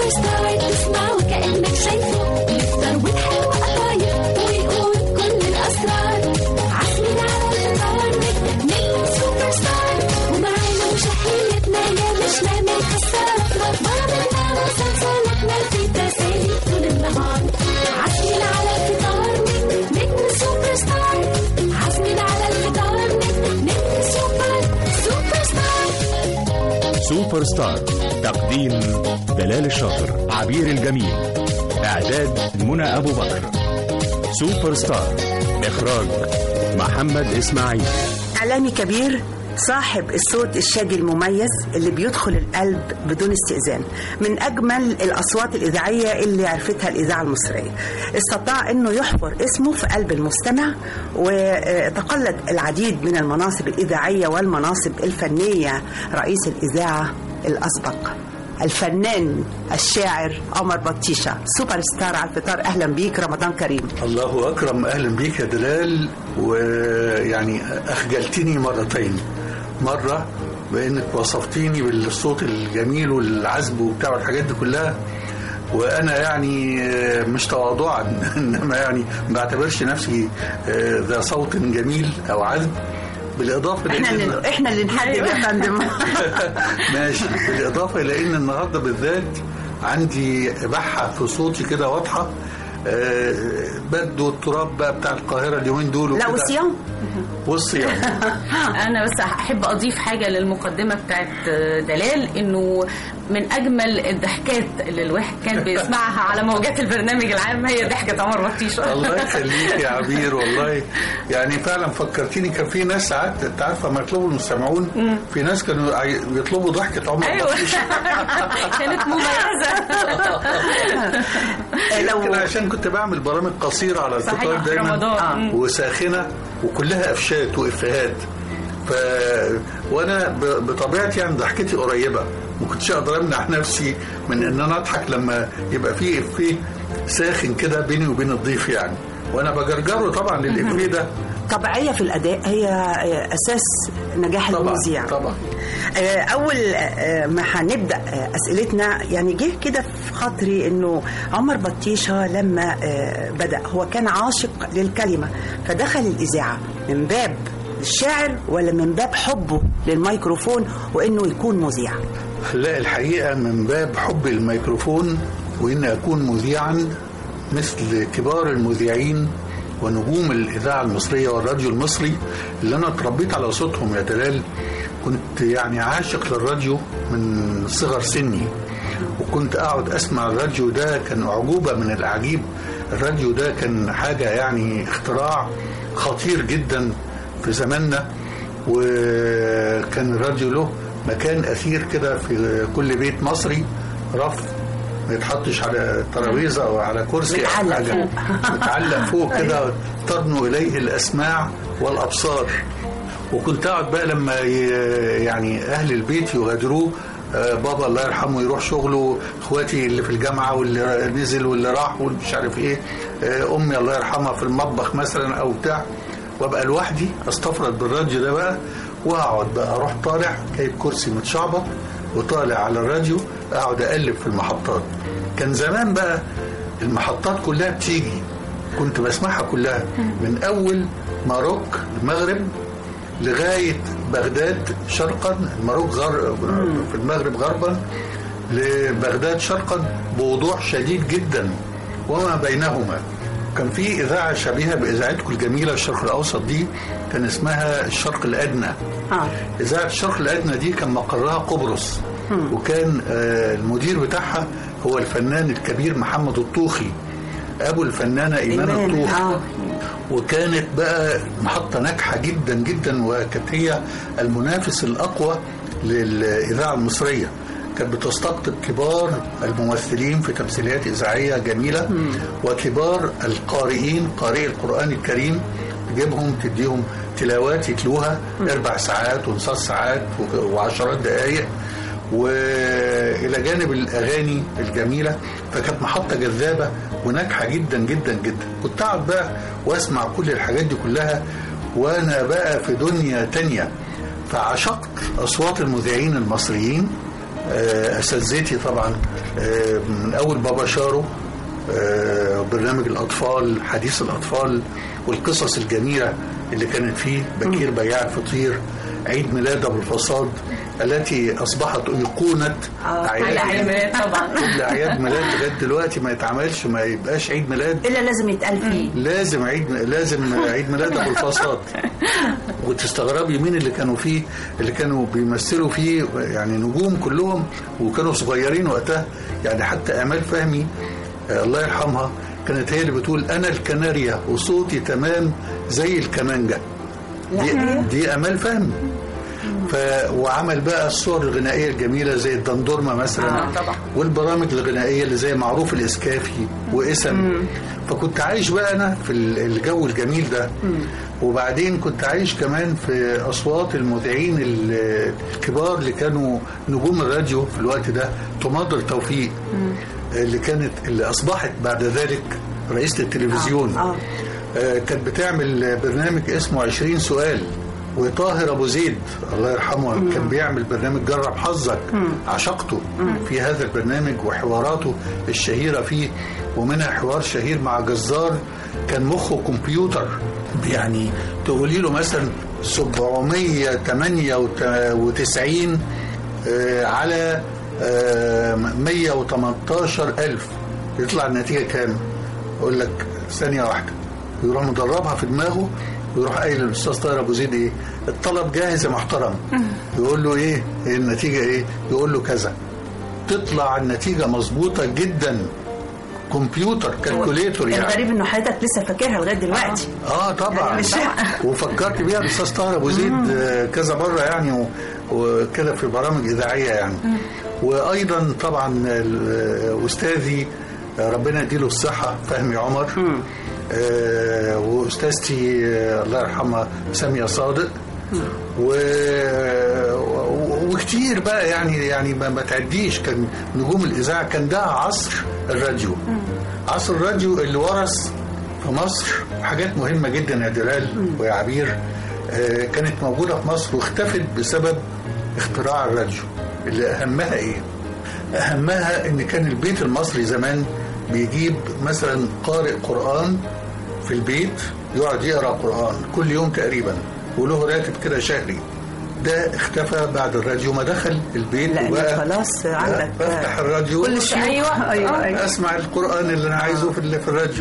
سوبر ستار تسمع وكأنك شايفه يفطر وتحلوى قطايف ويقول كل الأسرار عزمنا على الفطار نجم سوبر ستار ومعانا وشحيتنا يا مش نعمل كسراتنا برامجنا وسلسلتنا في تسالي طول النهار عزمنا على الفطار نجم سوبر ستار عزمنا على الفطار نجم سوبر سوبر ستار سوبر ستار تقديم دلال الشاطر عبير الجميل إعداد منى أبو بكر سوبر ستار إخراج محمد إسماعيل إعلامي كبير صاحب الصوت الشاجي المميز اللي بيدخل القلب بدون استئذان من أجمل الأصوات الإذاعية اللي عرفتها الإذاعة المصرية استطاع أنه يحفر اسمه في قلب المستمع وتقلد العديد من المناصب الإذاعية والمناصب الفنية رئيس الإذاعة الأسبق الفنان الشاعر عمر بطيشة سوبر ستار على الفطار أهلا بيك رمضان كريم الله أكرم أهلا بيك يا دلال ويعني أخجلتني مرتين مرة بأنك وصفتيني بالصوت الجميل والعذب وبتاع والحاجات دي كلها وانا يعني مش تواضعا انما يعني ما بعتبرش نفسي ذا صوت جميل او عذب بالاضافه احنا لأن- اللي احنا اللي نحدد يا فندم ماشي بالاضافه الى ان النهارده بالذات عندي بحه في صوتي كده واضحه آه، بدو التراب بقى بتاع القاهره اليومين دول لا وكده. وصيام والصيام انا بس احب اضيف حاجه للمقدمه بتاعت دلال انه من اجمل الضحكات اللي الواحد كان بيسمعها على موجات البرنامج العام هي ضحكه عمر بطيشه الله يخليك يا عبير والله يعني فعلا فكرتيني كان في ناس ساعات انت عارفه ما يطلبوا المستمعون في ناس كانوا عاي- بيطلبوا ضحكه عمر ايوه بطيشة. كانت مميزه يمكن عشان كنت بعمل برامج قصيره على الفطار صحيح دايما رمضان وساخنه وكلها افشات وافيهات ف وانا ب... بطبيعتي يعني ضحكتي قريبه ما كنتش اقدر امنع نفسي من ان انا اضحك لما يبقى في افيه ساخن كده بيني وبين الضيف يعني وانا بجرجره طبعا للافيه ده طبيعية في الأداء هي أساس نجاح طبعا المذيع طبعا آه، أول آه، ما هنبدأ آه، أسئلتنا يعني جه كده في خاطري إنه عمر بطيشة لما آه، بدأ هو كان عاشق للكلمة فدخل الإذاعة من باب الشاعر ولا من باب حبه للميكروفون وإنه يكون مذيع لا الحقيقة من باب حب الميكروفون وإن أكون مذيعا مثل كبار المذيعين ونجوم الإذاعة المصرية والراديو المصري اللي أنا اتربيت على صوتهم يا دلال كنت يعني عاشق للراديو من صغر سني وكنت أقعد أسمع الراديو ده كان أعجوبة من الأعجيب الراديو ده كان حاجة يعني اختراع خطير جدا في زماننا وكان الراديو له مكان أثير كده في كل بيت مصري رف ما يتحطش على ترابيزه او على كرسي أو متعلق حاجة. فوق. متعلق فوق كده ترنو اليه الاسماع والابصار وكنت اقعد بقى لما ي- يعني اهل البيت يغادروه آه، بابا الله يرحمه يروح شغله اخواتي اللي في الجامعه واللي نزل واللي راح واللي مش عارف ايه آه، امي الله يرحمها في المطبخ مثلا او بتاع وابقى لوحدي استفرد بالراديو ده بقى واقعد بقى اروح طالع جايب كرسي متشعبط وطالع على الراديو اقعد اقلب في المحطات كان زمان بقى المحطات كلها بتيجي كنت بسمعها كلها من اول ماروك المغرب لغايه بغداد شرقا الماروك غر... في المغرب غربا لبغداد شرقا بوضوح شديد جدا وما بينهما كان في اذاعه شبيهه باذاعتكم الجميله الشرق الاوسط دي كان اسمها الشرق الادنى آه. اذاعه الشرق الادنى دي كان مقرها قبرص وكان آه، المدير بتاعها هو الفنان الكبير محمد الطوخي ابو الفنانه ايمان إيمان، الطوخي آه. وكانت بقى محطة ناجحة جدا جدا وكانت هي المنافس الأقوى للإذاعة المصرية كانت بتستقطب كبار الممثلين في تمثيليات إذاعية جميلة وكبار القارئين قارئي القرآن الكريم تجيبهم تديهم تلاوات يتلوها أربع ساعات ونص ساعات و- وعشرات دقايق والى جانب الاغاني الجميله فكانت محطه جذابه وناجحه جدا جدا جدا كنت اقعد بقى واسمع كل الحاجات دي كلها وانا بقى في دنيا تانية فعشقت اصوات المذيعين المصريين آه، اساتذتي طبعا آه، من اول بابا شارو آه، برنامج الاطفال حديث الاطفال والقصص الجميله اللي كانت فيه بكير بياع الفطير عيد ميلاد ابو الفصاد التي اصبحت ايقونه على عيد طبعا كل اعياد ميلاد لغايه دلوقتي ما يتعملش ما يبقاش عيد ميلاد الا لازم يتقال فيه لازم عيد لازم عيد ميلاد ابو الفصاد وتستغربي مين اللي كانوا فيه اللي كانوا بيمثلوا فيه يعني نجوم كلهم وكانوا صغيرين وقتها يعني حتى امال فهمي آه، الله يرحمها كانت هي اللي بتقول انا الكناريا وصوتي تمام زي الكمانجه دي, دي امال فهمي ف... وعمل بقى الصور الغنائيه الجميله زي الدندورمه مثلا آه، طبعا. والبرامج الغنائيه اللي زي معروف الاسكافي واسم فكنت عايش بقى انا في ال- الجو الجميل ده وبعدين كنت عايش كمان في اصوات المذيعين ال- الكبار اللي كانوا نجوم الراديو في الوقت ده تماضر توفيق اللي كانت اللي اصبحت بعد ذلك رئيسه التلفزيون آه. آه، كانت بتعمل برنامج اسمه 20 سؤال وطاهر ابو زيد الله يرحمه كان بيعمل برنامج جرب حظك عشقته في هذا البرنامج وحواراته الشهيره فيه ومنها حوار شهير مع جزار كان مخه كمبيوتر يعني تقولي له مثلا 798 آه، على آه، 118 ألف يطلع النتيجة كام؟ يقول لك ثانية واحدة يروح مدربها في دماغه ويروح قايل للاستاذ طاهر ابو زيد ايه الطلب جاهز يا محترم يقول له ايه إيه النتيجه ايه يقول له كذا تطلع النتيجه مظبوطه جدا كمبيوتر كالكوليتور يعني الغريب انه حضرتك لسه فاكرها لغايه دلوقتي اه طبعا يعني مش- وفكرت بيها الاستاذ طاهر ابو زيد آه، كذا مره يعني و- وكده في برامج اذاعيه يعني وايضا طبعا ال- استاذي آه، ربنا يديله الصحه فهمي عمر آه، واستاذتي آه، الله يرحمها ساميه صادق و... و- وكتير بقى يعني يعني ما, ما تعديش كان نجوم الاذاعه كان ده عصر الراديو عصر الراديو اللي ورث في مصر حاجات مهمه جدا يا دلال ويا عبير آه، كانت موجوده في مصر واختفت بسبب اختراع الراديو اللي اهمها ايه؟ اهمها ان كان البيت المصري زمان بيجيب مثلا قارئ قران في البيت يقعد يقرا قران كل يوم تقريبا وله راتب كده شهري ده اختفى بعد الراديو ما دخل البيت لان وبقى خلاص عندك بفتح الراديو كل الشيوخ أيوة. ايوه آه. ايوه اسمع القران اللي انا عايزه في اللي في الراديو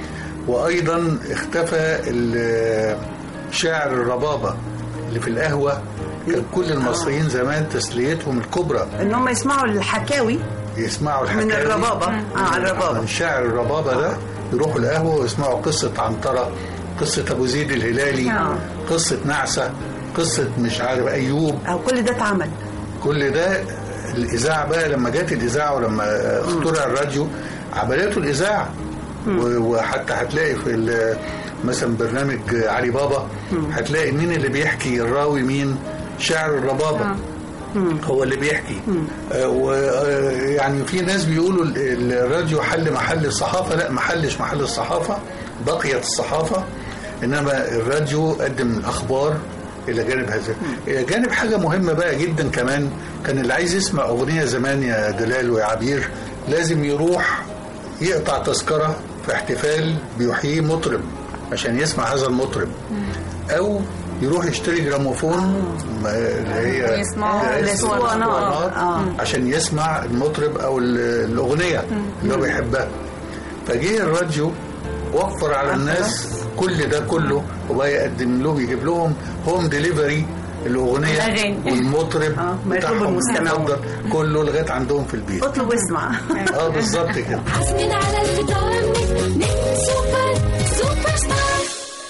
وايضا اختفى ال- شاعر الربابه اللي في القهوه كان كل المصريين زمان تسليتهم الكبرى ان هم يسمعوا الحكاوي يسمعوا الحكاوي من الربابه اه الربابه من شاعر الربابه ده يروحوا القهوه ويسمعوا قصه عنتره قصه ابو زيد الهلالي آه. قصه نعسه قصه مش عارف ايوب او كل ده اتعمل كل ده الاذاعه بقى لما جت الاذاعه ولما اخترع الراديو عملته الاذاعه و- وحتى هتلاقي في ال- مثلا برنامج علي بابا هتلاقي مين اللي بيحكي الراوي مين شاعر الربابه هو اللي بيحكي آه، ويعني في ناس بيقولوا ال- ال- الراديو حل محل الصحافه لا ما حلش محل الصحافه بقيت الصحافه انما الراديو قدم الاخبار الى جانب هذا الى جانب حاجه مهمه بقى جدا كمان كان اللي عايز يسمع اغنيه زمان يا دلال ويا عبير لازم يروح يقطع تذكره في احتفال بيحييه مطرب عشان يسمع هذا المطرب او يروح يشتري جراموفون ما- اللي هي ويسمعوا اللي هي الأسطوانات. الأسطوانات آه. عشان يسمع المطرب او ال- الاغنيه اللي هو بيحبها فجه الراديو وفر على الناس كل ده كله وبقى يقدم لهم يجيب لهم هوم ديليفري الاغنيه الأغاني. والمطرب آه، ما يطلب بتاعهم المستمعون. المفضل كله لغايه عندهم في البيت اطلب واسمع اه بالظبط كده حاسمين على الفطار من من سوبر سوبر ستار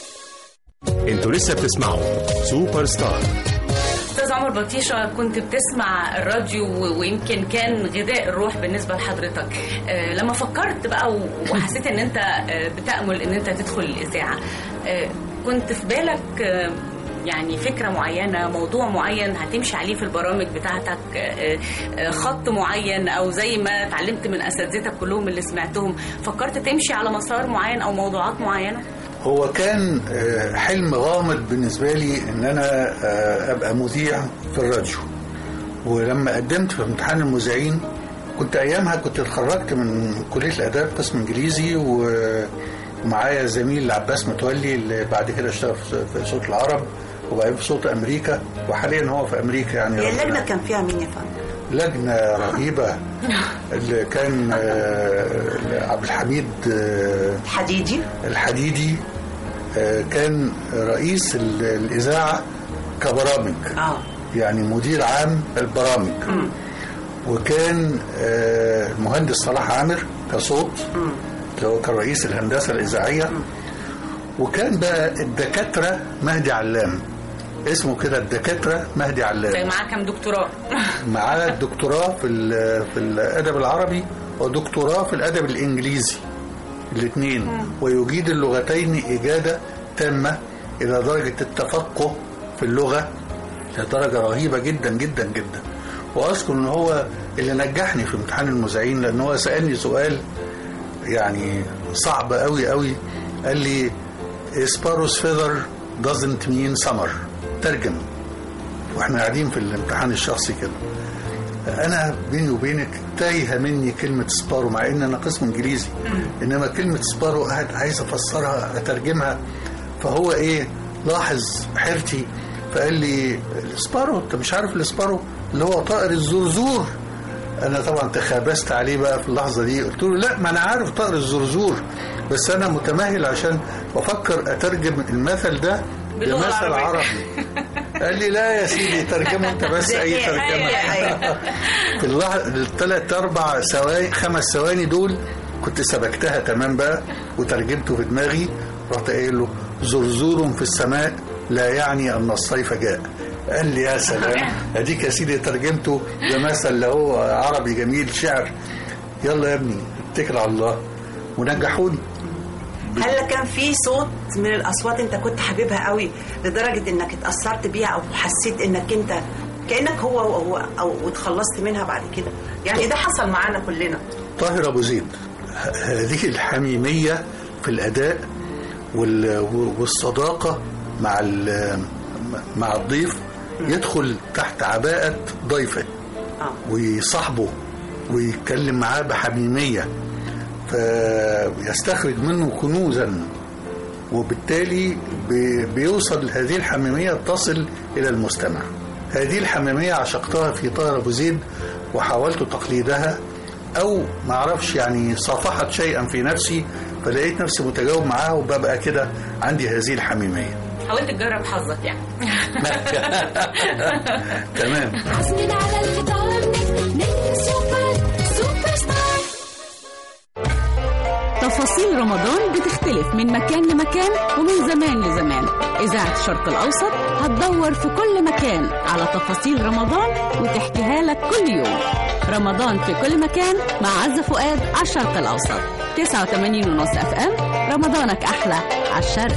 انتوا لسه بتسمعوا سوبر ستار استاذ عمر بطيشه كنت بتسمع الراديو و- ويمكن كان غذاء الروح بالنسبه لحضرتك آه، لما فكرت بقى و- وحسيت ان انت آه، بتامل ان انت تدخل الاذاعه آه، كنت في بالك آه، يعني فكرة معينة موضوع معين هتمشي عليه في البرامج بتاعتك آه، آه، خط معين أو زي ما اتعلمت من أساتذتك كلهم اللي سمعتهم فكرت تمشي على مسار معين أو موضوعات معينة هو كان آه، حلم غامض بالنسبة لي إن أنا آه، أبقى مذيع في الراديو ولما قدمت في امتحان المذيعين كنت ايامها كنت اتخرجت من كليه الاداب قسم انجليزي و- ومعايا زميل عباس متولي اللي بعد كده اشتغل في في صوت العرب وبعدين في صوت امريكا وحاليا هو في امريكا يعني هي ربنا- اللجنه كان فيها مين يا فندم؟ لجنة رهيبة اللي كان آه، عبد الحميد آه، حديدي الحديدي آه، كان رئيس ال- الإذاعة كبرامج اه يعني مدير عام البرامج وكان آه، المهندس صلاح عامر كصوت اللي هو كان رئيس الهندسة الإذاعية وكان بقى الدكاترة مهدي علام اسمه كده الدكاترة مهدي علام معاه كام دكتوراه معاه دكتوراه في ال- في الادب العربي ودكتوراه في الادب الانجليزي الاثنين ويجيد اللغتين اجاده تامه الى درجه التفقه في اللغه لدرجه رهيبه جدا جدا جدا واذكر ان هو اللي نجحني في امتحان المذيعين لان هو سالني سؤال يعني صعب قوي قوي قال لي sparrow's feather doesn't mean summer ترجم واحنا قاعدين في الامتحان الشخصي كده انا بيني وبينك تايهه مني كلمه سبارو مع ان انا قسم انجليزي انما كلمه سبارو قاعد عايز افسرها اترجمها فهو ايه لاحظ حيرتي فقال لي السبارو انت مش عارف السبارو اللي هو طائر الزرزور انا طبعا تخابست عليه بقى في اللحظه دي قلت له لا ما انا عارف طائر الزرزور بس انا متمهل عشان بفكر اترجم المثل ده باللغة بمثل العربية. عربي قال لي لا يا سيدي ترجمه انت بس اي ترجمه في اللحظه الثلاث اربع ثواني خمس ثواني دول كنت سبكتها تمام بقى وترجمته في دماغي رحت قايل له زرزور في السماء لا يعني ان الصيف جاء قال لي يا سلام اديك يا سيدي ترجمته بمثل اللي هو عربي جميل شعر يلا يا ابني اتكل على الله ونجحوني هل كان في صوت من الاصوات انت كنت حاببها قوي لدرجه انك اتاثرت بيها او حسيت انك انت كانك هو هو او اتخلصت منها بعد كده يعني ده حصل معانا كلنا طاهر ابو زيد ه- هذه الحميميه في الاداء وال- والصداقه مع ال- مع الضيف يدخل تحت عباءه ضيفه اه ويصاحبه ويتكلم معاه بحميميه فيستخرج منه كنوزا وبالتالي بي- بيوصل هذه الحميميه تصل الى المستمع هذه الحميميه عشقتها في طاهر ابو زيد وحاولت تقليدها او ما اعرفش يعني صافحت شيئا في نفسي فلقيت نفسي متجاوب معاها وببقى كده عندي هذه الحميميه حاولت تجرب حظك يعني تمام عزمنا على الفطار نجم نجم سوبر سوبر ستار تفاصيل رمضان بتختلف من مكان لمكان ومن زمان لزمان إذاعة الشرق الأوسط هتدور في كل مكان على تفاصيل رمضان وتحكيها لك كل يوم رمضان في كل مكان مع عزة فؤاد على الشرق الأوسط 89 ونص اف ام رمضانك أحلى على الشرق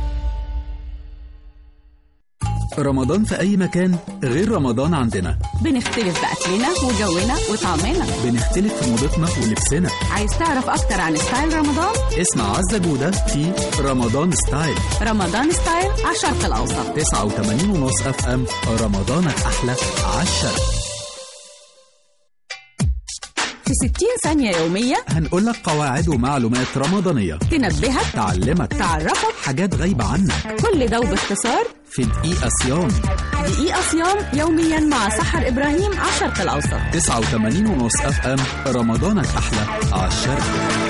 رمضان في أي مكان غير رمضان عندنا بنختلف بأكلنا وجونا وطعمنا بنختلف في موضتنا ولبسنا عايز تعرف أكتر عن ستايل رمضان؟ اسمع عزة جودة في رمضان ستايل رمضان ستايل على الشرق الأوسط 89 ونص اف ام رمضانك أحلى عالشرق في 60 ثانية يومية هنقول لك قواعد ومعلومات رمضانية تنبهك تعلمك تعرفك حاجات غايبة عنك كل ده وباختصار في دقيقة صيام دقيقة صيام يوميا مع سحر إبراهيم على الشرق الأوسط 89 ونص اف ام رمضانك أحلى عالشرق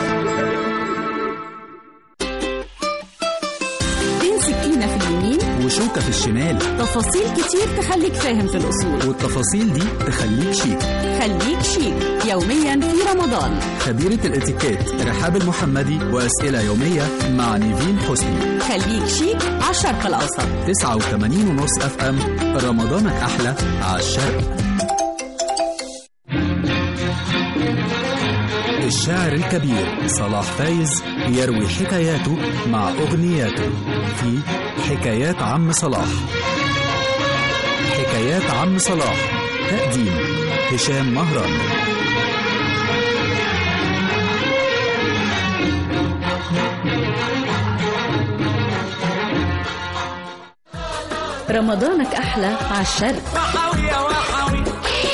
بين سكينة في اليمين وشوكة في الشمال تفاصيل كتير تخليك فاهم في الأصول والتفاصيل دي تخليك شيك خليك شيك يوميا في رمضان خبيرة الاتيكيت رحاب المحمدي وأسئلة يومية مع نيفين حسني خليك شيك على الشرق الأوسط 89 ونص اف ام رمضانك احلى على الشرق الشاعر الكبير صلاح فايز يروي حكاياته مع اغنياته في حكايات عم صلاح حكايات عم صلاح تقديم هشام مهران رمضانك أحلى على الشرق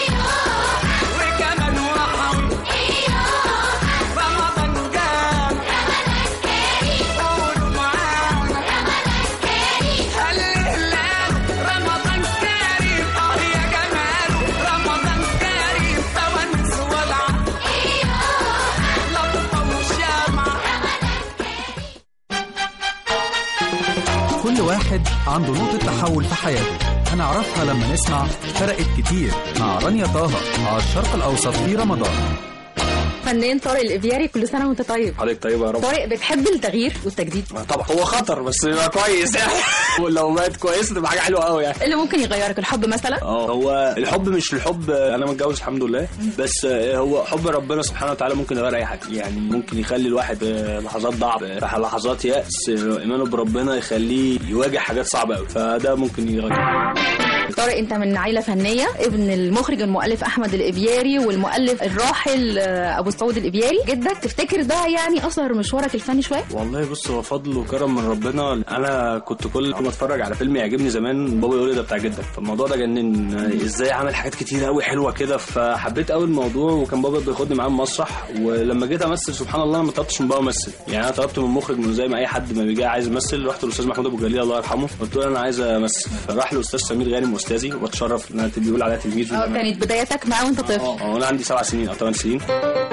واحد عنده نقطة تحول في حياته هنعرفها لما نسمع فرقت كتير مع رانيا طه على الشرق الأوسط في رمضان فنان طارق الإبياري كل سنة وأنت طيب حضرتك طيبة يا رب طارق بتحب التغيير والتجديد طبعا هو خطر بس يبقى كويس يعني ولو بقت كويسة تبقى حاجة حلوة قوي يعني إيه اللي ممكن يغيرك الحب مثلا اه هو الحب مش الحب انا متجوز الحمد لله بس هو حب ربنا سبحانه وتعالى ممكن يغير اي حاجه يعني ممكن يخلي الواحد في لحظات ضعف في لحظات يأس ايمانه بربنا يخليه يواجه حاجات صعبه قوي فده ممكن يغير طارق انت من عائله فنيه ابن المخرج المؤلف احمد الابياري والمؤلف الراحل آه، ابو سعود الابياري جدك تفتكر ده يعني اثر مشوارك الفني شويه والله بص هو فضل وكرم من ربنا انا كنت كل ما اتفرج على فيلم يعجبني زمان بابا يقول لي ده بتاع جدك فالموضوع ده جنن ازاي عمل حاجات كتير قوي حلوه كده فحبيت قوي الموضوع وكان بابا بياخدني معاه المسرح ولما جيت امثل سبحان الله انا ما طلبتش من بابا امثل يعني انا طلبت من المخرج من زي ما اي حد ما بيجي عايز يمثل رحت للاستاذ محمود ابو جليل الله يرحمه قلت له انا عايز امثل فراح الاستاذ سمير غانم استاذي واتشرف ان انا بيقول عليا تلميذ اه كانت بدايتك معاه وانت طفل اه اه انا عندي سبع سنين او ثمان سنين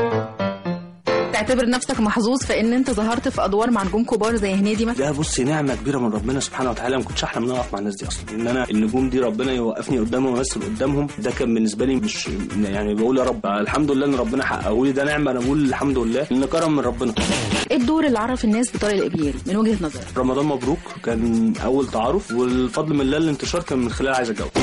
تعتبر نفسك محظوظ في ان انت ظهرت في ادوار مع نجوم كبار زي هنيدي مثلا ده بص نعمه كبيره من ربنا سبحانه وتعالى ما كنتش احلم ان انا اقف مع الناس دي اصلا ان انا النجوم دي ربنا يوقفني قدامهم وامثل قدامهم ده كان بالنسبه لي مش يعني بقول يا رب الحمد لله ان ربنا حققه لي ده نعمه انا بقول الحمد لله ان كرم من ربنا ايه الدور اللي عرف الناس بطارق الابياري من وجهه نظرك رمضان مبروك كان اول تعارف والفضل من الله الانتشار كان من خلال عايز اتجوز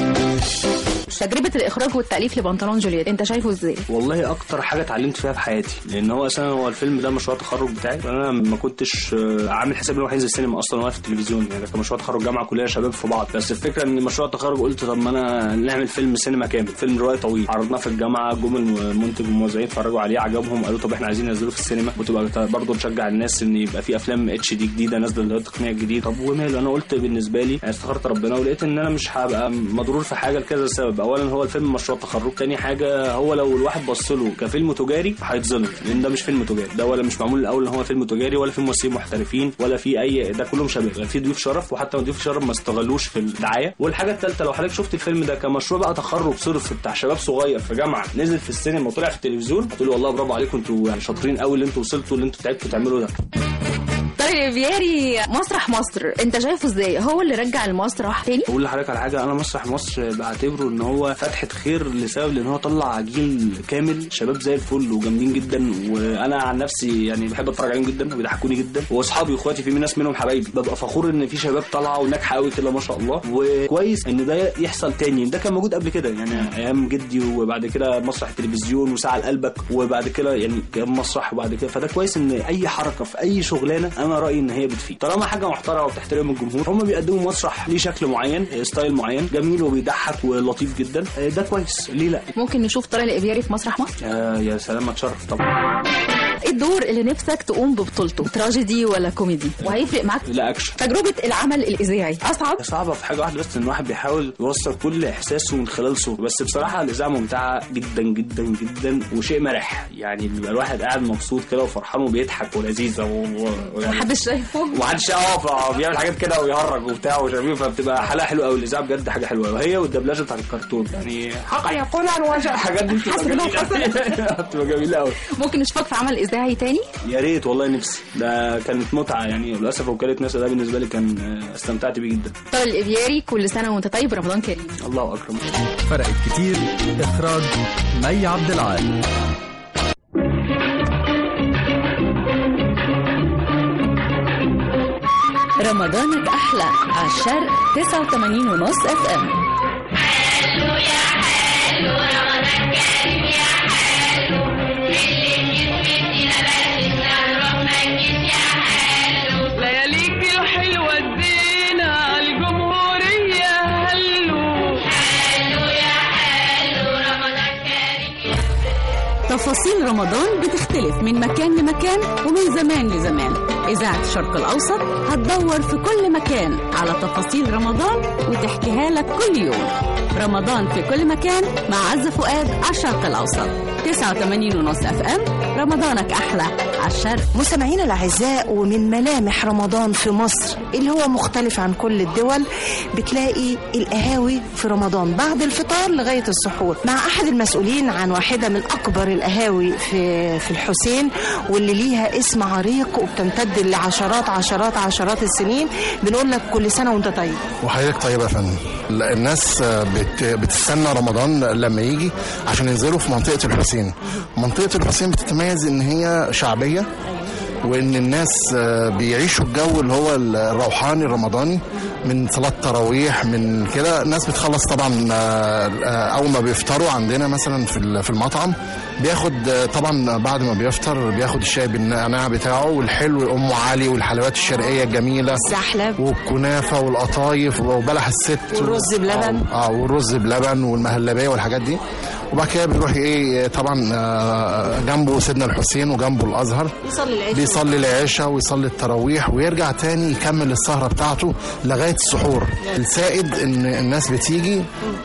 تجربه الاخراج والتاليف لبنطلون جولييت انت شايفه ازاي والله اكتر حاجه اتعلمت فيها في حياتي لان هو اساسا هو الفيلم ده مشروع التخرج بتاعي انا ما كنتش آه، عامل حساب ان هو هينزل السينما اصلا وانا في التلفزيون يعني كان مشروع تخرج جامعه كلها شباب في بعض بس الفكره ان مشروع التخرج قلت طب ما انا نعمل فيلم سينما كامل فيلم روايه طويل عرضناه في الجامعه جم المنتج والموزعين اتفرجوا عليه عجبهم قالوا طب احنا عايزين ننزله في السينما وتبقى برضه نشجع الناس ان يبقى في افلام اتش دي جديده نازله اللي هي التقنيه الجديده طب وماله انا قلت بالنسبه لي يعني استخرت ربنا ولقيت ان انا مش هبقى مضرور في حاجه لكذا سبب اولا هو الفيلم مشروع تخرج تاني حاجه هو لو الواحد بص له كفيلم تجاري هيتظلم لان ده مش فيلم تجاري ده ولا مش معمول الاول ان هو فيلم تجاري ولا في ممثلين محترفين ولا في اي ده كلهم شباب يعني في ضيوف شرف وحتى ضيوف الشرف ما استغلوش في الدعايه والحاجه الثالثه لو حضرتك شفت الفيلم ده كمشروع بقى تخرج صرف بتاع شباب صغير في جامعه نزل في السينما وطلع في التلفزيون هتقول والله برافو عليكم انتوا يعني شاطرين قوي اللي انتوا وصلتوا اللي انتوا تعبتوا تعملوا ده طارق الابياري مسرح مصر انت شايفه ازاي هو اللي رجع المسرح تاني اقول لحضرتك على حاجه انا مسرح مصر بعتبره ان هو فتحه خير لسبب لان هو طلع جيل كامل شباب زي الفل وجامدين جدا وانا عن نفسي يعني بحب اتفرج عليهم جدا وبيضحكوني جدا واصحابي واخواتي في ناس منهم حبايبي ببقى فخور ان في شباب طالعه وناجحه قوي كده ما شاء الله وكويس ان ده يحصل تاني ده كان موجود قبل كده يعني ايام جدي وبعد كده مسرح التلفزيون وساعه لقلبك وبعد كده يعني كان مسرح وبعد كده فده كويس ان اي حركه في اي شغلانه انا رايي ان هي بتفيد طالما حاجه محترمه وبتحترم الجمهور هم بيقدموا مسرح ليه شكل معين ستايل معين جميل وبيضحك ولطيف جدا ده كويس ليه لا ممكن نشوف طارق الابياري في مسرح مصر يا يا سلام اتشرف طبعا ايه الدور اللي نفسك تقوم ببطولته تراجيدي ولا كوميدي وهيفرق معاك لا اكشن تجربه العمل الاذاعي اصعب صعبه في حاجه واحده بس ان الواحد بيحاول يوصل كل احساسه من خلال صوت بس بصراحه الاذاعه ممتعه جدا جدا جدا وشيء مرح يعني بيبقى الواحد قاعد مبسوط كده وفرحان وبيضحك ولذيذه و... و... محدش شايفه ومحدش اه بيعمل حاجات كده ويهرج وبتاع وشبيه فبتبقى حلقه حلوه قوي الاذاعه بجد حاجه حلوه وهي والدبلجه بتاعت الكرتون يعني حقا يقول عن وجه الحاجات دي بتبقى حسب ما جميله بتبقى جميله قوي ممكن نشوفك في عمل اذاعي تاني يا ريت والله نفسي ده كانت متعه يعني للاسف وكاله ناسا ده بالنسبه لي كان آه، استمتعت بيه جدا طارق الابياري كل سنه وانت طيب رمضان كريم الله اكرم فرقت كتير إخراج مي عبد العال رمضانك أحلى على الشرق 89 ونص اف ام لياليك الحلوة ادينا عالجمهورية هلو تفاصيل رمضان بتختلف من مكان لمكان ومن زمان لزمان إذاعة الشرق الأوسط هتدور في كل مكان على تفاصيل رمضان وتحكيها لك كل يوم رمضان في كل مكان مع عزة فؤاد على الشرق الأوسط 89 ونص اف ام رمضانك احلى على الشرق مستمعينا الاعزاء ومن ملامح رمضان في مصر اللي هو مختلف عن كل الدول بتلاقي القهاوي في رمضان بعد الفطار لغايه السحور مع احد المسؤولين عن واحده من اكبر القهاوي في في الحسين واللي ليها اسم عريق وبتمتد لعشرات عشرات عشرات السنين بنقول لك كل سنه وانت طيب وحضرتك طيب يا فندم الناس بت بتستنى رمضان لما يجي عشان ينزلوا في منطقه الحسين منطقه الحسين بتتميز ان هي شعبيه وان الناس بيعيشوا الجو اللي هو الروحاني الرمضاني من صلاه تراويح من كده الناس بتخلص طبعا اول ما بيفطروا عندنا مثلا في في المطعم بياخد طبعا بعد ما بيفطر بياخد الشاي بالنعناع بتاعه والحلو ام علي والحلويات الشرقيه الجميله السحلب والكنافه والقطايف وبلح الست والرز بلبن اه والرز بلبن والمهلبيه والحاجات دي وبعد كده بيروح ايه طبعا جنبه سيدنا الحسين وجنبه الازهر بيصلي العشاء بيصلي العشاء ويصلي التراويح ويرجع تاني يكمل السهره بتاعته لغايه السحور السائد ان الناس بتيجي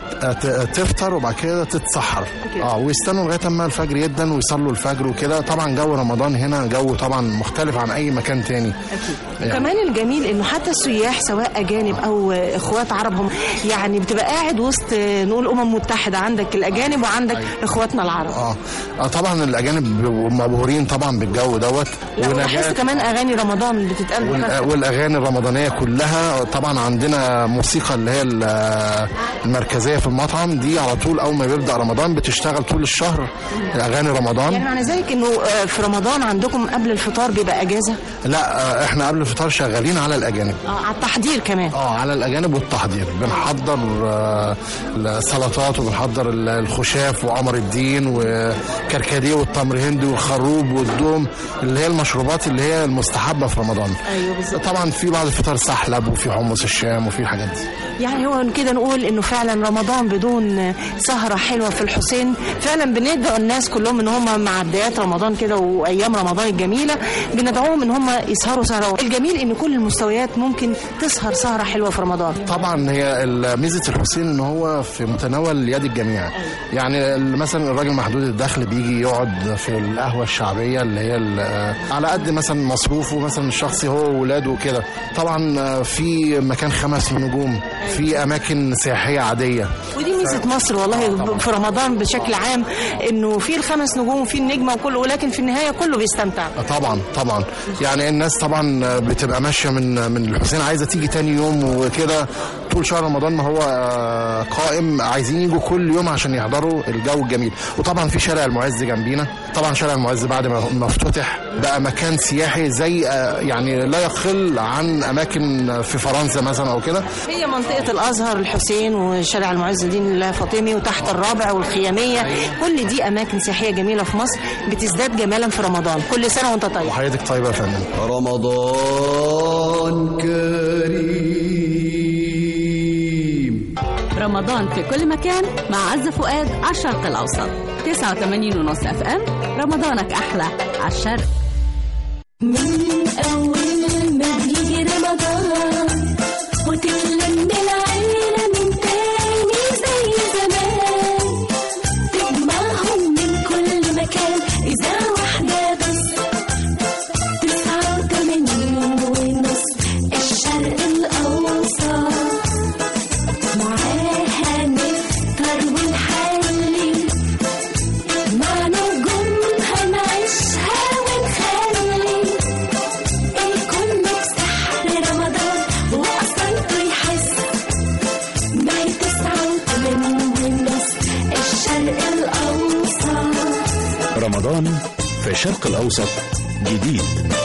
تفطر وبعد كده تتسحر اه ويستنوا لغايه اما الفجر يدا ويصلوا الفجر وكده طبعا جو رمضان هنا جو طبعا مختلف عن اي مكان تاني اكيد يعني. وكمان الجميل انه حتى السياح سواء اجانب او اخوات عرب هم يعني بتبقى قاعد وسط نقول امم متحده عندك الاجانب وعندك أيوة. اخواتنا العرب اه, آه طبعا الاجانب بيبقوا مبهورين طبعا بالجو دوت وبحس كمان اغاني رمضان اللي بتتقال وال... والاغاني الرمضانيه كلها طبعا عندنا موسيقى اللي هي المركزيه في المطعم دي على طول اول ما بيبدا رمضان بتشتغل طول الشهر اغاني رمضان يعني معنى ذلك انه في رمضان عندكم قبل الفطار بيبقى اجازه لا احنا قبل الفطار شغالين على الاجانب اه على التحضير كمان اه على الاجانب والتحضير بنحضر آه السلطات وبنحضر الخشاف وقمر الدين وكركديه والتمر هندي والخروب والدوم اللي هي المشروبات اللي هي المستحبه في رمضان ايوه بالظبط طبعا في بعض الفطار سحلب وفي حمص الشام وفي الحاجات دي يعني هو كده نقول انه فعلا رمضان بدون سهره حلوه في الحسين فعلا بندعو الناس كلهم ان هم مع بدايات رمضان كده وايام رمضان الجميله بندعوهم ان هم يسهروا سهره الجميل ان كل المستويات ممكن تسهر سهره حلوه في رمضان طبعا هي ميزه الحسين ان هو في متناول يد الجميع يعني مثلا الراجل محدود الدخل بيجي يقعد في القهوه الشعبيه اللي هي على قد مثلا مصروفه مثلا الشخصي هو وولاده وكده طبعا في مكان خمس نجوم في اماكن سياحيه عاديه ودي ميزه مصر والله في رمضان بشكل عام انه في الخمس نجوم وفي النجمه وكله ولكن في النهايه كله بيستمتع طبعا طبعا يعني الناس طبعا بتبقى ماشيه من من الحسين عايزه تيجي تاني يوم وكده طول شهر رمضان ما هو قائم عايزين يجوا كل يوم عشان يحضروا الجو الجميل وطبعا في شارع المعز جنبينا طبعا شارع المعز بعد ما افتتح بقى مكان سياحي زي يعني لا يقل عن اماكن في فرنسا مثلا او كده هي منطقه الازهر الحسين وشارع المعز الدين الله فاطمي وتحت الرابع والخياميه كل دي اماكن سياحيه جميله في مصر بتزداد جمالا في رمضان كل سنه وانت طيب وحياتك طيبه يا فندم رمضان كريم رمضان في كل مكان مع عز فؤاد على الشرق الاوسط 89 ونص اف ام رمضانك احلى على الشرق من أول ما بيجي رمضان وتتلم العيلة من تاني زي زمان تجمعهم من كل مكان إذا واحدة بس تسعة وتمانين ونص الشرق الأوسط معاها نفطر ونحلي مع نجومها نعيشها ونخلي الكل بسحر رمضان وأصلته يحس ما تسعة وتمانين ونص الشرق الأوسط رمضان في الشرق الأوسط جديد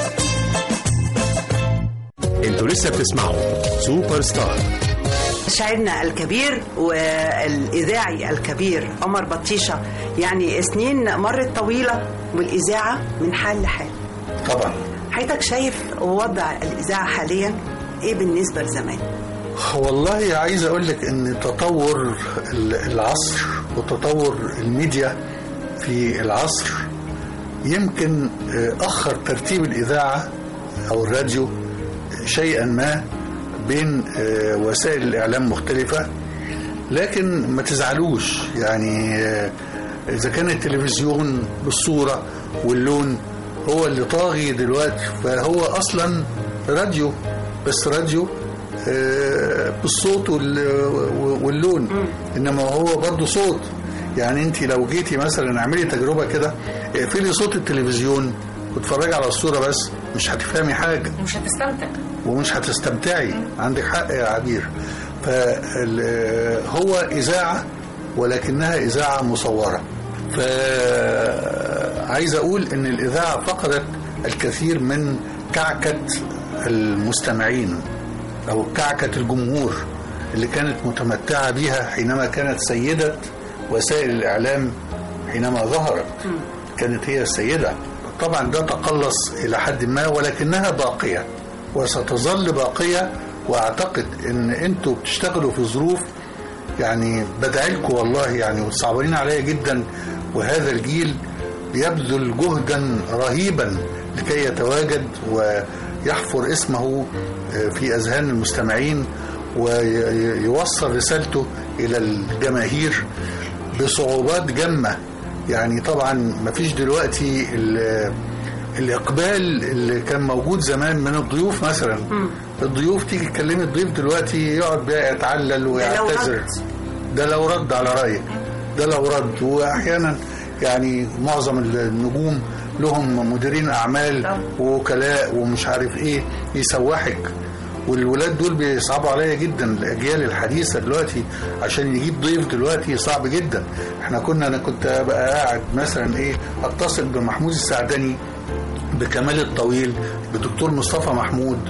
انتوا لسه بتسمعوا سوبر ستار شاعرنا الكبير والإذاعي الكبير عمر بطيشة يعني سنين مرت طويلة والإذاعة من حال لحال طبعا حضرتك شايف وضع الإذاعة حاليا إيه بالنسبة لزمان؟ والله عايز اقول لك ان تطور ال- العصر وتطور الميديا في العصر يمكن آه، اخر ترتيب الاذاعه او الراديو شيئا ما بين آه، وسائل الاعلام مختلفه لكن ما تزعلوش يعني آه، اذا كان التلفزيون بالصوره واللون هو اللي طاغي دلوقتي فهو اصلا راديو بس راديو آه، بالصوت وال- واللون انما هو برضو صوت يعني انت لو جيتي مثلا اعملي تجربه كده اقفلي صوت التلفزيون واتفرجي على الصوره بس مش هتفهمي حاجه مش هتستمتع ومش هتستمتعي عندك حق يا عبير فهو إذاعة ولكنها إذاعة مصورة فعايز أقول إن الإذاعة فقدت الكثير من كعكة المستمعين أو كعكة الجمهور اللي كانت متمتعة بها حينما كانت سيدة وسائل الإعلام حينما ظهرت كانت هي السيدة طبعا ده تقلص إلى حد ما ولكنها باقية وستظل باقية وأعتقد إن أنتوا بتشتغلوا في ظروف يعني بدعي لكم والله يعني وتصعبين عليا جدا وهذا الجيل بيبذل جهدا رهيبا لكي يتواجد ويحفر اسمه في أذهان المستمعين ويوصل رسالته إلى الجماهير بصعوبات جمة يعني طبعا مفيش دلوقتي ال- الإقبال اللي كان موجود زمان من الضيوف مثلا الضيوف تيجي تكلمي الضيف دلوقتي يقعد بقى يتعلل ويعتذر رد. ده لو رد على رأيك ده لو رد وأحيانا يعني معظم النجوم لهم مديرين أعمال ووكلاء ومش عارف إيه يسوحك والولاد دول بيصعبوا عليا جدا الاجيال الحديثه دلوقتي عشان يجيب ضيف دلوقتي صعب جدا احنا كنا انا كنت بقى قاعد مثلا ايه اتصل بمحمود السعدني بكمال الطويل بدكتور مصطفى محمود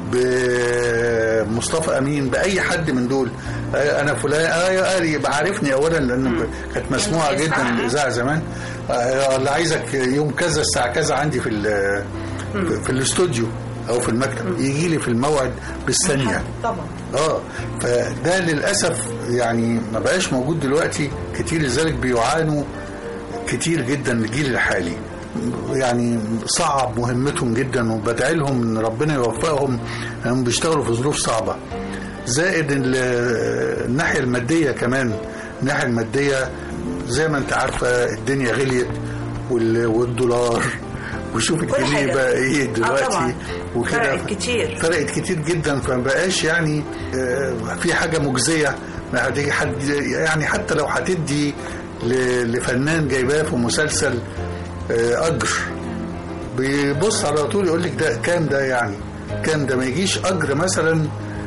بمصطفى امين باي حد من دول آه، انا فلان اه آه، يبقى عارفني اولا لان كانت مسموعه جدا الاذاعه زمان آه، اللي عايزك يوم كذا الساعه كذا عندي في ال- في- في الاستوديو او في المكتب يجي لي في الموعد بالثانيه طبعا اه فده للاسف يعني ما بقاش موجود دلوقتي كتير لذلك بيعانوا كتير جدا الجيل الحالي يعني صعب مهمتهم جدا وبدعي لهم ان ربنا يوفقهم انهم بيشتغلوا في ظروف صعبه زائد ال- الناحيه الماديه كمان الناحيه الماديه زي ما انت عارفه الدنيا غليت وال- والدولار وشوف كل الجنيه حاجة. بقى ايه آه دلوقتي طبعاً. وكده فرقت كتير. فرقت كتير جدا فما بقاش يعني آه، في حاجه مجزيه ما هتيجي حد يعني حتى لو هتدي ل- لفنان جايباه في مسلسل آه، اجر بيبص على طول يقول لك ده كام ده يعني كام ده ما يجيش اجر مثلا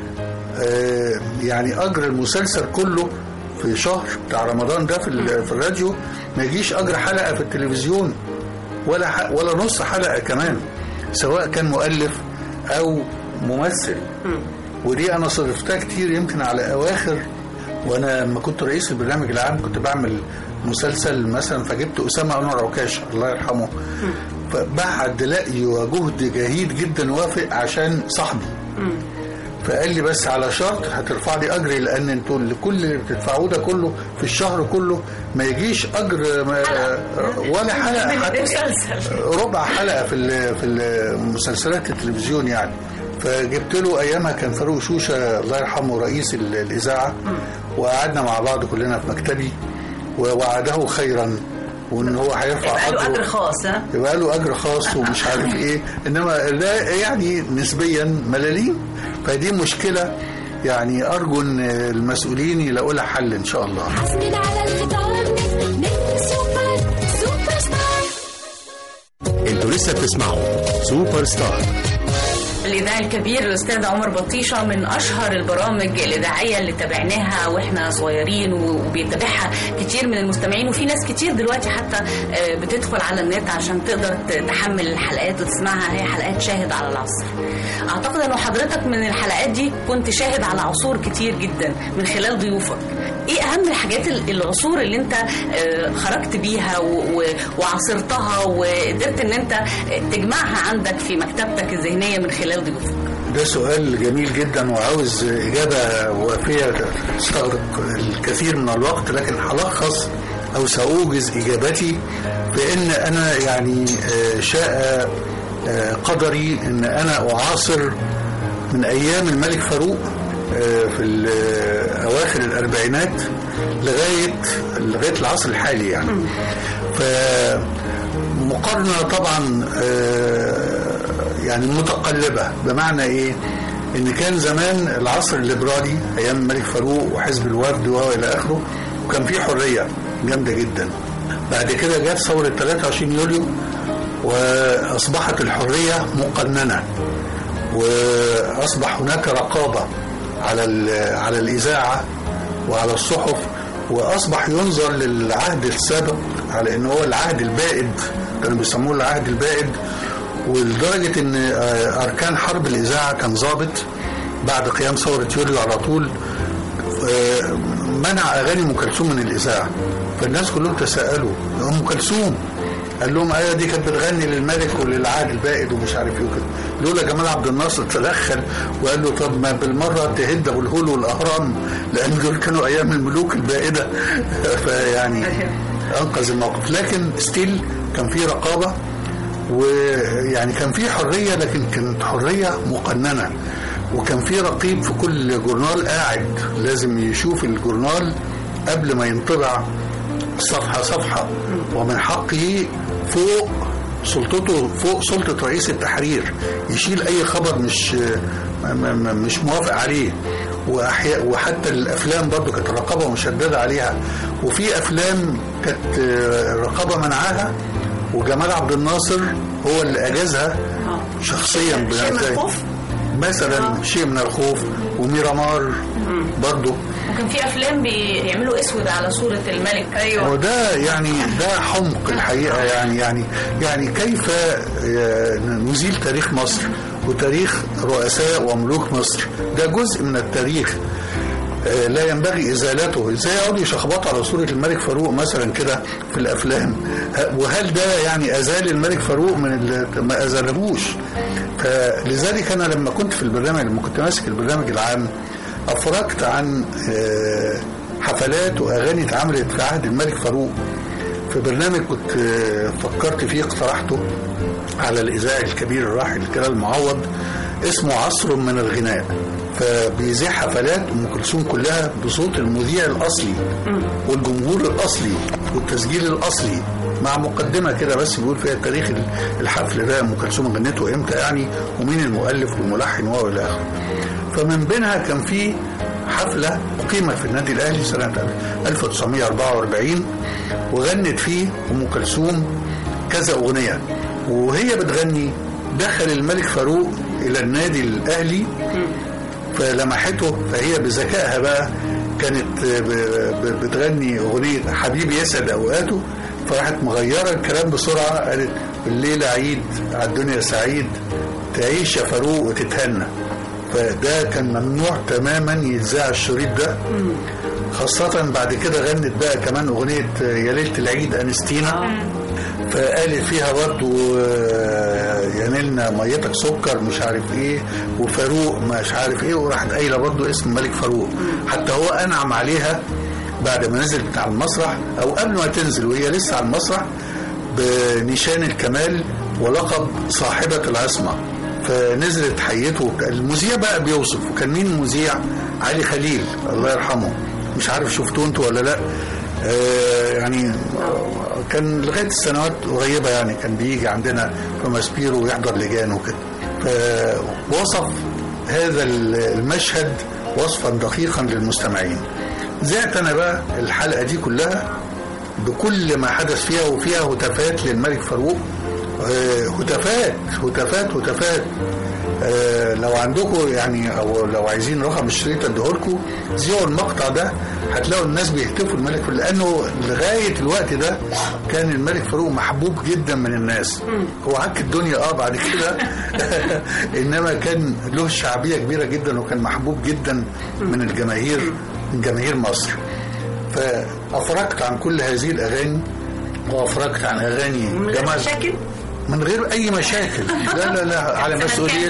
آه، يعني اجر المسلسل كله في شهر بتاع رمضان ده في ال- في الراديو ما يجيش اجر حلقه في التلفزيون ولا ح- ولا نص حلقه كمان سواء كان مؤلف او ممثل ودي انا صرفتها كتير يمكن على اواخر وانا لما كنت رئيس البرنامج العام كنت بعمل مسلسل مثلا فجبت اسامه انور عكاشه الله يرحمه فبعد لقي وجهد جهيد جدا وافق عشان صاحبي فقال لي بس على شرط هترفع لي اجري لان انتوا اللي كل اللي بتدفعوه ده كله في الشهر كله ما يجيش اجر ما ولا حلقه حتى ربع حلقه في ال- في المسلسلات التلفزيون يعني فجبت له ايامها كان فاروق شوشه الله يرحمه رئيس ال- الاذاعه وقعدنا مع بعض كلنا في مكتبي ووعده خيرا وان هو هيرفع يبقى له أجره. اجر خاص ها يبقى له اجر خاص ومش عارف ايه انما ده يعني نسبيا ملاليم فدي مشكله يعني ارجو ان المسؤولين يلاقوا لها حل ان شاء الله حاسبين على الفطار نجم سوبر سوبر ستار انتوا لسه بتسمعوا سوبر ستار الإذاعي الكبير الأستاذ عمر بطيشة من أشهر البرامج الإذاعية اللي تابعناها وإحنا صغيرين وبيتابعها كتير من المستمعين وفي ناس كتير دلوقتي حتى آه، بتدخل على النت عشان تقدر ت- تحمل الحلقات وتسمعها هي حلقات شاهد على العصر أعتقد أنه حضرتك من الحلقات دي كنت شاهد على عصور كتير جدا من خلال ضيوفك ايه اهم الحاجات ال- العصور اللي انت آه، خرجت بيها و- و- وعاصرتها وقدرت ان انت تجمعها عندك في مكتبتك الذهنيه من خلال ضيوفك ده سؤال جميل جدا وعاوز إجابة وافية تستغرق الكثير من الوقت لكن هلخص أو سأوجز إجابتي بأن أنا يعني آه، شاء آه، قدري أن أنا أعاصر من أيام الملك فاروق آه، في ال- أواخر الأربعينات لغايه لغايه العصر الحالي يعني فمقارنه طبعا آه، يعني متقلبه بمعنى ايه ان كان زمان العصر الليبرالي ايام الملك فاروق وحزب الوفد والى اخره وكان في حريه جامده جدا بعد كده جت ثوره 23 يوليو واصبحت الحريه مقننه واصبح هناك رقابه على ال- على الاذاعه وعلى الصحف واصبح ينظر للعهد السابق على انه هو العهد البائد كانوا بيسموه العهد البائد ولدرجه ان آه، اركان حرب الاذاعه كان ضابط بعد قيام ثوره يوليو على طول آه، منع اغاني ام كلثوم من الاذاعه فالناس كلهم تساءلوا ام كلثوم قال لهم ايوه دي كانت بتغني للملك وللعهد البائد ومش عارف ايه وكده لولا جمال عبد الناصر تدخل وقال له طب ما بالمره تهد ابو الهول والاهرام لان دول كانوا ايام الملوك البائده فيعني انقذ الموقف لكن ستيل كان في رقابه ويعني كان في حريه لكن كانت حريه مقننه وكان في رقيب في كل جورنال قاعد لازم يشوف الجورنال قبل ما ينطبع صفحة صفحة ومن حقه فوق سلطته فوق سلطة رئيس التحرير يشيل أي خبر مش م- م- مش موافق عليه وأحياء وحتى الأفلام برضو كانت الرقابة مشددة عليها وفي أفلام كانت آه، الرقابة منعاها وجمال عبد الناصر هو اللي أجازها شخصيا شيء من بنفسه. الخوف؟ مثلا شيء من الخوف وميرامار برضو وكان في افلام بيعملوا اسود على صوره الملك ايوه وده يعني ده حمق الحقيقه يعني يعني يعني كيف آه، نزيل تاريخ مصر وتاريخ رؤساء وملوك مصر ده جزء من التاريخ آه، لا ينبغي ازالته ازاي يقعدوا يشخبطوا على صوره الملك فاروق مثلا كده في الافلام ه- وهل ده يعني ازال الملك فاروق من ال- ما ازالهوش فلذلك انا لما كنت في البرنامج لما كنت ماسك البرنامج العام افرجت عن آه، حفلات واغاني اتعملت في عهد الملك فاروق في برنامج كنت آه، فكرت فيه اقترحته على الاذاعي الكبير الراحل كلال معوض اسمه عصر من الغناء فبيذيع حفلات ام كلثوم كلها بصوت المذيع الاصلي والجمهور الاصلي والتسجيل الاصلي مع مقدمه كده بس بيقول فيها تاريخ الحفل ده ام كلثوم غنته امتى يعني ومين المؤلف والملحن والى اخره فمن بينها كان في حفله اقيمت في النادي الاهلي سنه 1944 وغنت فيه ام كلثوم كذا اغنيه وهي بتغني دخل الملك فاروق الى النادي الاهلي فلمحته فهي بذكائها بقى كانت ب- ب- بتغني اغنيه حبيبي يسعد اوقاته فراحت مغيره الكلام بسرعه قالت الليله عيد على الدنيا سعيد تعيش يا فاروق وتتهنى فده كان ممنوع تماما يتذاع الشريط ده خاصة بعد كده غنت بقى كمان أغنية يا ليلة العيد أنستينا فقالت فيها برضو آه، يا نيلنا ميتك سكر مش عارف ايه وفاروق مش عارف ايه وراحت قايله برضو اسم ملك فاروق حتى هو انعم عليها بعد ما نزلت على المسرح او قبل ما تنزل وهي لسه على المسرح بنشان الكمال ولقب صاحبة العصمة فنزلت حيته المذيع بقى بيوصف وكان مين المذيع علي خليل الله يرحمه مش عارف شفتوه انتوا ولا لا آه يعني آه، كان لغايه السنوات قريبه يعني كان بيجي عندنا في ماسبيرو ويحضر لجان وكده فوصف هذا المشهد وصفا دقيقا للمستمعين زعت انا بقى الحلقه دي كلها بكل ما حدث فيها وفيها هتافات للملك فاروق آه، هتافات هتافات هتافات آه، لو عندكم يعني او لو عايزين رقم الشريط اديهولكم زيروا المقطع ده هتلاقوا الناس بيهتفوا الملك فاروق لانه لغايه الوقت ده كان الملك فاروق محبوب جدا من الناس هو عك الدنيا اه بعد كده انما كان له شعبيه كبيره جدا وكان محبوب جدا من الجماهير من جماهير مصر فافرجت عن كل هذه الاغاني وافرجت عن اغاني من غير جمال مشاكل من غير اي مشاكل لا لا لا على مسؤوليتي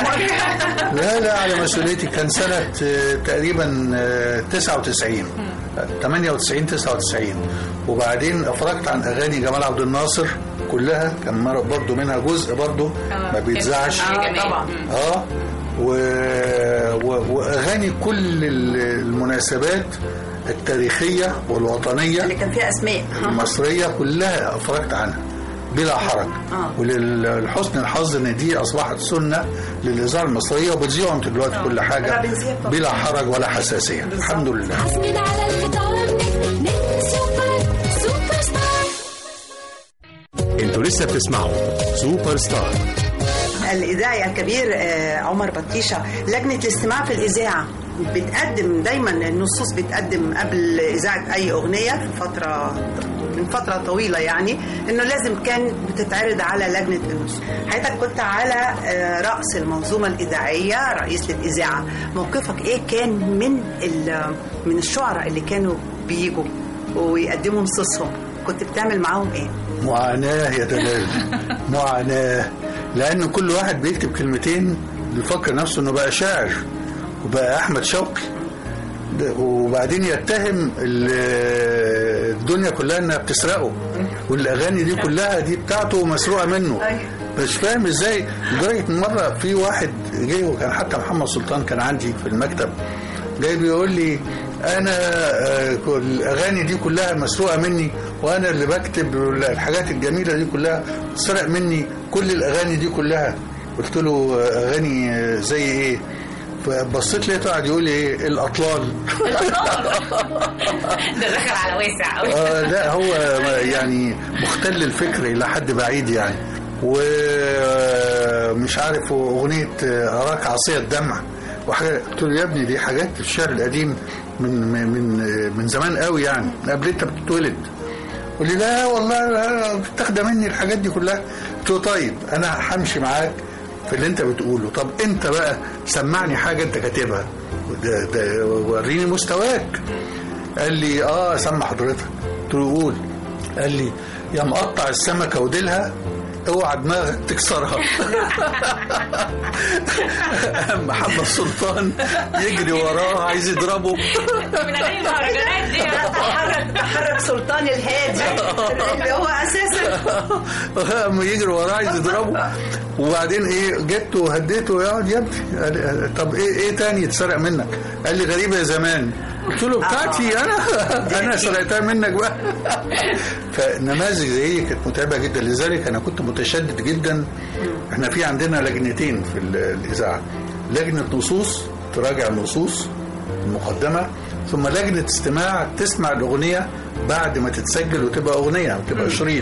لا لا على مسؤوليتي كان سنة آه، تقريبا آه، 99 98 99 وبعدين افرجت عن اغاني جمال عبد الناصر كلها كان مر- برضو منها جزء برضو ما بيتذاعش طبعا اه و... و... واغاني كل ال- المناسبات التاريخيه والوطنيه اللي كان فيها اسماء المصريه كلها افرجت عنها بلا حرج آه. وللحسن الحظ ان دي اصبحت سنه للاذاعه المصريه وبتذيعوا انتوا دلوقتي كل حاجه لا، بنذيع طبعا. بلا حرج ولا حساسيه الحمد لله عازمين على الفطار نجم نجم سوبر سوبر ستار انتوا لسه بتسمعوا سوبر ستار الإذاعي الكبير آه، عمر بطيشة لجنة الاستماع في الإذاعة بتقدم دايما النصوص بتقدم قبل إذاعة أي أغنية في فترة من فترة طويلة يعني إنه لازم كان بتتعرض على لجنة النصوص حضرتك كنت على آه، رأس المنظومة الإذاعية رئيس للإذاعة موقفك إيه كان من ال- من الشعراء اللي كانوا بيجوا ويقدموا نصوصهم كنت بتعمل معاهم إيه؟ معاناه يا دلال معاناه لان كل واحد بيكتب كلمتين بيفكر نفسه انه بقى شاعر وبقى احمد شوقي ده- وبعدين يتهم ال- الدنيا كلها انها بتسرقه والاغاني دي كلها دي بتاعته مسروقه منه مش فاهم ازاي لدرجه إن مره في واحد جاي وكان حتى محمد سلطان كان عندي في المكتب جاي بيقول لي انا آه، كل- الاغاني دي كلها مسروقه مني وانا اللي بكتب الحاجات الجميله دي كلها سرق مني كل الاغاني دي كلها قلت له آه، اغاني آه، زي ايه فبصيت لقيته قاعد يقول لي ايه الاطلال ده دخل على واسع قوي آه لا هو يعني مختل الفكر الى حد بعيد يعني ومش عارف اغنيه اراك عصيه الدمع وحاجه قلت له يا ابني دي حاجات في الشعر القديم من من من زمان قوي يعني من قبل انت بتتولد قال لي لا والله لا بتاخده مني الحاجات دي كلها قلت له طيب انا همشي معاك في اللي انت بتقوله طب انت بقى سمعني حاجه انت كاتبها ده ده وريني مستواك قال لي اه سمع حضرتك قلت له قول قال لي يا مقطع السمكه وديلها اوعى دماغك تكسرها محمد سلطان يجري وراه عايز يضربه من اغاني المهرجانات دي تحرك تحرك سلطان الهادي اللي هو اساسا قام يجري وراه عايز يضربه وبعدين ايه جبته وهديته يقعد يا ابني قال- طب ايه ايه تاني اتسرق منك؟ قال لي غريبه يا زمان قلت له بتاعتي انا انا سرقتها منك بقى فنماذج زي دي كانت متعبه جدا لذلك انا كنت متشدد جدا احنا في عندنا لجنتين في ال- الاذاعه لجنه نصوص تراجع النصوص المقدمه ثم لجنه استماع تسمع الاغنيه بعد ما تتسجل وتبقى اغنيه وتبقى شريط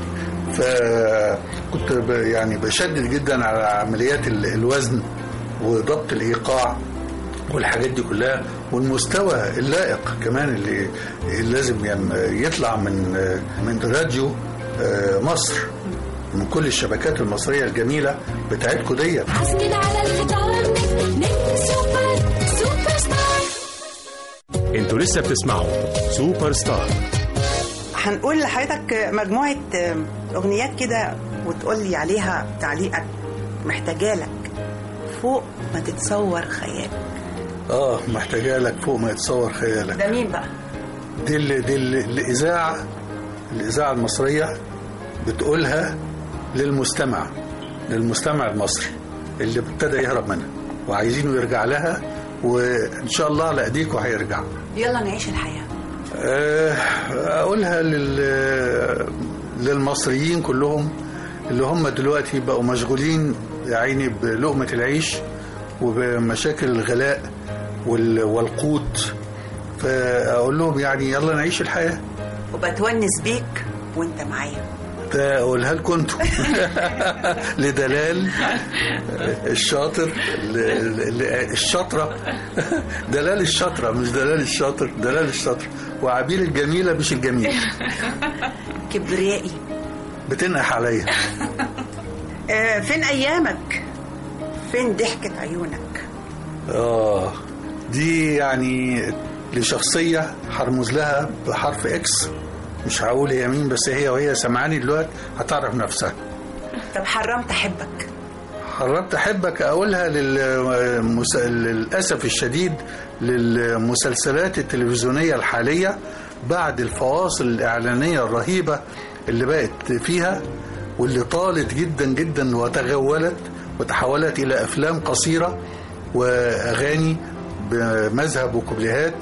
فكنت ب- يعني بشدد جدا على عمليات ال- الوزن وضبط الايقاع والحاجات دي كلها والمستوى اللائق كمان اللي اللي لازم يم- يطلع من من راديو آه، مصر من كل الشبكات المصريه الجميله بتاعتكم ديت عازمين على الفطار نجم نجم سوبر سوبر ستار انتوا لسه بتسمعوا سوبر ستار هنقول لحضرتك مجموعة أغنيات كده وتقول لي عليها تعليقك محتاجة لك فوق ما تتصور خيالك اه محتاجه لك فوق ما يتصور خيالك ده مين بقى؟ دي ال دي ال الاذاعه الاذاعه المصريه بتقولها للمستمع للمستمع المصري اللي ابتدى يهرب منها وعايزينه يرجع لها وان شاء الله على ايديكم هيرجع يلا نعيش الحياة آه، اقولها لل للمصريين كلهم اللي هم دلوقتي بقوا مشغولين يا عيني بلقمه العيش وبمشاكل الغلاء وال- والقوت فاقول لهم يعني يلا نعيش الحياه وبتونس بيك وانت معايا ده اقولها لكم انتوا لدلال الشاطر ل- ل- الشاطره دلال الشاطره مش دلال الشاطر دلال الشاطر وعبير الجميله مش الجميل كبريائي بتنقح عليا آه فين أيامك؟ فين ضحكة عيونك؟ اه دي يعني لشخصيه هرمز لها بحرف اكس مش هقول هي مين بس هي وهي سمعاني دلوقتي هتعرف نفسها طب حرمت أحبك قربت احبك اقولها للمس... للاسف الشديد للمسلسلات التلفزيونيه الحاليه بعد الفواصل الاعلانيه الرهيبه اللي بقت فيها واللي طالت جدا جدا وتغولت وتحولت الى افلام قصيره واغاني بمذهب وكوبليهات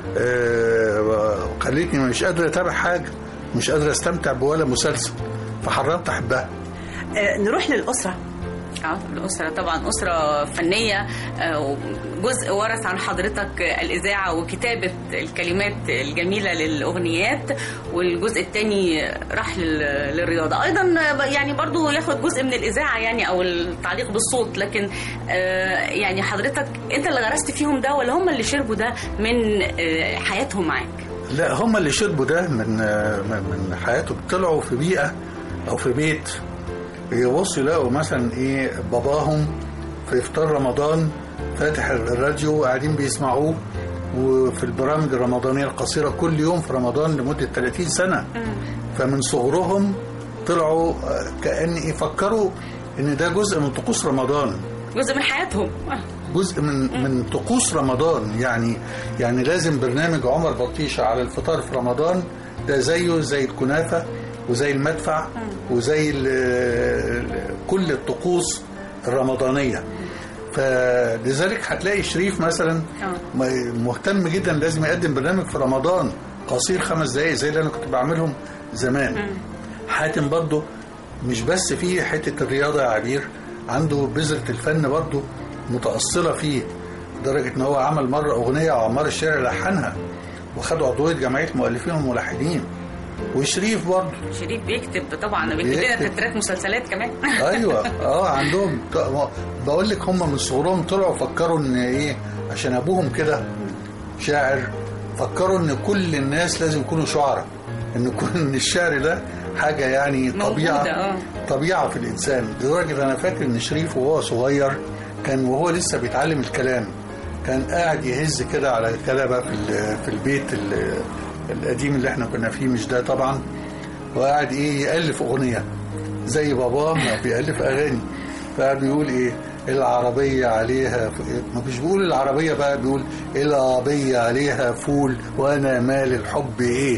آه، خلتني مش قادر اتابع حاجه مش قادر استمتع بولا مسلسل فحرمت احبها آه، نروح للأسرة اه الأسرة طبعا أسرة فنية آه، جزء ورث عن حضرتك الإذاعة وكتابة الكلمات الجميلة للأغنيات والجزء الثاني راح لل- للرياضة أيضا يعني برضو ياخد جزء من الإذاعة يعني أو التعليق بالصوت لكن آه، يعني حضرتك أنت اللي غرست فيهم ده ولا هم اللي شربوا ده من آه، حياتهم معاك لا هم اللي شربوا ده من من من حياتهم طلعوا في بيئه او في بيت يبصوا يلاقوا مثلا ايه باباهم في افطار رمضان فاتح الراديو وقاعدين بيسمعوه وفي البرامج الرمضانيه القصيره كل يوم في رمضان لمده 30 سنه فمن صغرهم طلعوا آه، كأن يفكروا ان ده جزء من طقوس رمضان جزء من حياتهم جزء من من طقوس رمضان يعني يعني لازم برنامج عمر بطيشه على الفطار في رمضان ده زيه زي الكنافه وزي المدفع وزي ال- ال- كل الطقوس الرمضانيه فلذلك هتلاقي شريف مثلا م- مهتم جدا لازم يقدم برنامج في رمضان قصير خمس دقايق زي اللي انا كنت بعملهم زمان حاتم برضه مش بس فيه حته الرياضه يا عبير عنده بذره الفن برضه متاصله فيه لدرجه ان هو عمل مره اغنيه وعمار الشارع لحنها وخد عضويه جمعيه المؤلفين والملحنين وشريف برضه شريف بيكتب طبعا بيكتب لنا بيكتب. تترات مسلسلات كمان ايوه اه عندهم بقول لك هم من صغرهم طلعوا فكروا ان ايه عشان ابوهم كده شاعر فكروا ان كل الناس لازم يكونوا شعراء ان كل ان الشعر ده حاجه يعني طبيعه موجودة، آه. طبيعه في الانسان لدرجه انا فاكر ان شريف وهو صغير كان وهو لسه بيتعلم الكلام كان قاعد يهز كده على الكنبه في ال- في البيت ال- القديم اللي احنا كنا فيه مش ده طبعا وقاعد ايه يالف اغنيه زي باباه ما بيالف اغاني فقاعد بيقول ايه العربية عليها ف... ما مش بيقول العربية بقى بيقول العربية عليها فول وانا مال الحب ايه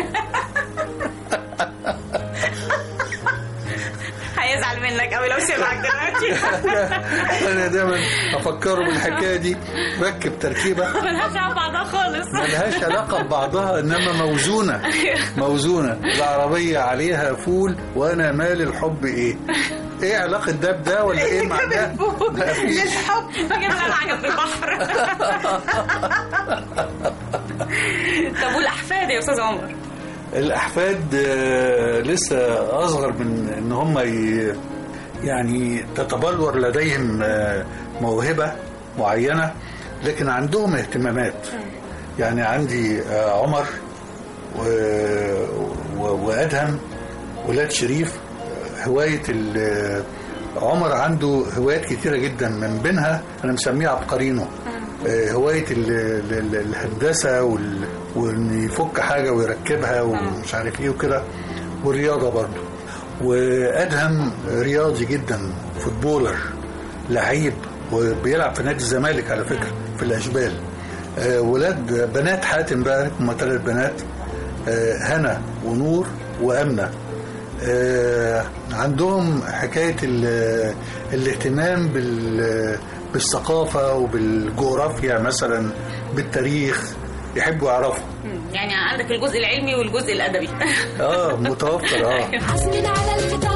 هيزعل منك قوي لو سمعك دلوقتي انا دايما افكره بالحكايه دي ركب تركيبه ملهاش علاقه بعضها خالص ملهاش علاقه ببعضها انما موزونه موزونه العربيه عليها فول وانا مال الحب ايه ايه علاقه ده بده ولا ايه معناه ما فيش. للحب بجيب لنا الحاجه في البحر طب والاحفاد يا استاذ عمر الاحفاد آه، لسه اصغر من ان هم ي- يعني تتبلور لديهم آه، موهبه معينه لكن عندهم اهتمامات يعني عندي آه، عمر و- و- وادهم ولاد شريف آه، هوايه ال- عمر عنده هوايات كتيره جدا من بينها انا مسميها عبقرينه آه، هوايه ال- ال- ال- الهندسه وال- وان يفك حاجه ويركبها ومش عارف ايه وكده والرياضه برضه وادهم رياضي جدا فوتبولر لعيب وبيلعب في نادي الزمالك على فكره في الاشبال آه، ولاد بنات حاتم بقى هم ثلاث بنات آه، هنا ونور وامنه آه، عندهم حكايه ال- الاهتمام بال بالثقافه وبالجغرافيا مثلا بالتاريخ يحبوا يعرفوا يعني عندك الجزء العلمي والجزء الادبي اه متوفر اه حاسمين على الفطار